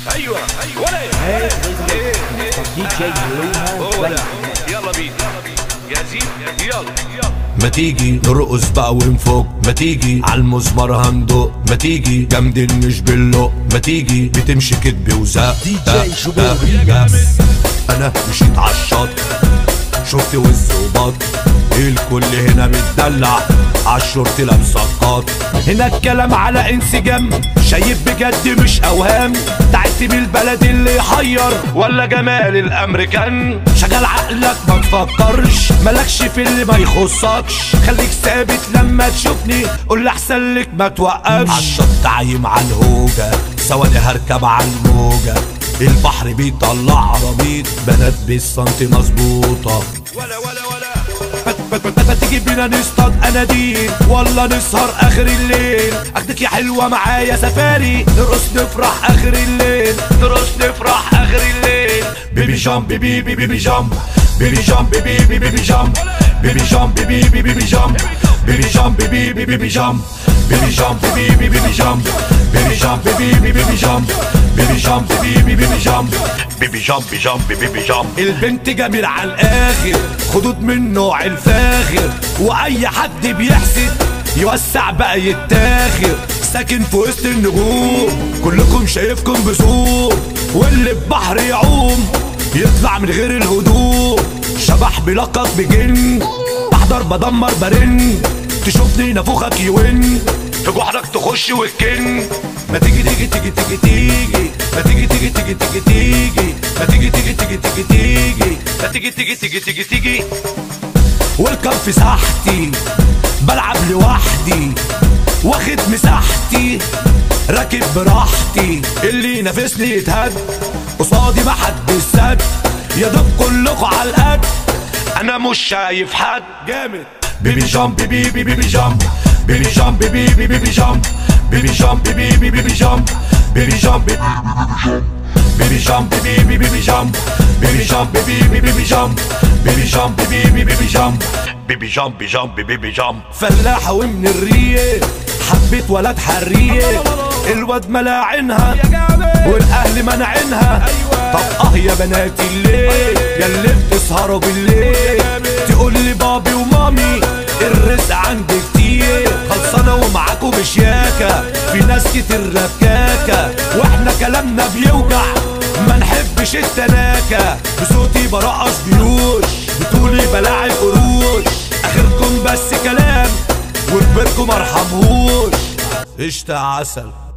ايوه ولا Hey, ladies and gentlemen, from DJ Luna هو ده Radio. يلا بينا جاهزين يلا يلا ما تيجي نرقص بقى ونفوق ما تيجي عالمزمر هندق ما تيجي جامدين مش باللق ما تيجي بتمشي كدب وزق دي دق، جي شباب. دق، دق. انا مشيت عالشط شفت وز وبط الكل هنا متدلع عالشورت لابسه قط هنا الكلام على انسجام شايف بجد مش اوهام تعبت من البلد اللي يحير ولا جمال الامريكان شغل عقلك ما تفكرش مالكش في اللي ما يخصكش خليك ثابت لما تشوفني قول احسن لك ما توقفش عالشط عايم على الهوجه ثواني هركب على الموجه البحر بيطلع عربيط بنات بالسنتي مظبوطه ولا ولا ولا ما- ما- ما- ما تيجي بينا نصطاد اناديل ولا نسهر اخر الليل اخدك يا حلوه معايا سفاري نرقص نفرح اخر الليل نرقص نفرح اخر الليل بيبي جامب بيبي بيبي بيبي جامب بيبي جامب بيبي بيبي بيبي جامب بيبي جامب بيبي بيبي بيبي جامب بيبي جامب بيبي بيبي بيبي جامب بيبي جامب بيبي بيبي بيبي جامب بيبي جامب بيبي بيبي بيبي جامب بيبي جامب بيبي بيبي بيبي جامب بيبي جامب جامب بيبي جامب البنت جميل على الاخر خدود من نوع الفاخر واي حد بيحسد يوسع بقى يتاخر ساكن في وسط النجوم كلكم شايفكم بسوق واللي ببحر يعوم يطلع من غير الهدوء شبح بلقب بجن بحضر بدمر برن تشوفني نافوخك يون في جحرك تخش وتكن ما تيجي تيجي تيجي تيجي تيجي ما تيجي تيجي تيجي تيجي تيجي ما تيجي تيجي تيجي تيجي تيجي ما تيجي تيجي تيجي تيجي تيجي والكم في ساحتي بلعب لوحدي واخد مساحتي راكب براحتي اللي ينافسني يتهد قصادي ما حد سد يا دوب كلكوا على القد انا مش شايف حد جامد بيبي جامب بيبي بيبي بيبي جامب بيبي جامب بيبي بيبي بيبي جامب بيبي جامب بيبي بيبي بيبي جامب بيبي جامب بيبي جامب بيبي بيبي بيبي جامب بيبي جامب بيبي بيبي بيبي جامب بيبي جامب بيبي بيبي بيبي جامب بيبي جامب جامب بيبي جامب فلاحة ومن الريق حبيت ولد حريق الواد ملاعنها والاهل منعينها طب اه يا بناتي الليل يا اللي بتسهروا بالليل تقول لي بابي ومامي الرزق عندي كتير خلصانه ومعاكوا بشياكه في ناس كتير ركاكه واحنا كلامنا بيوجع ما نحبش التناكه بصوتي برقص جيوش بتقولي بلاعب قروش اخركم بس كلام وكبركم ارحمهوش قشطة عسل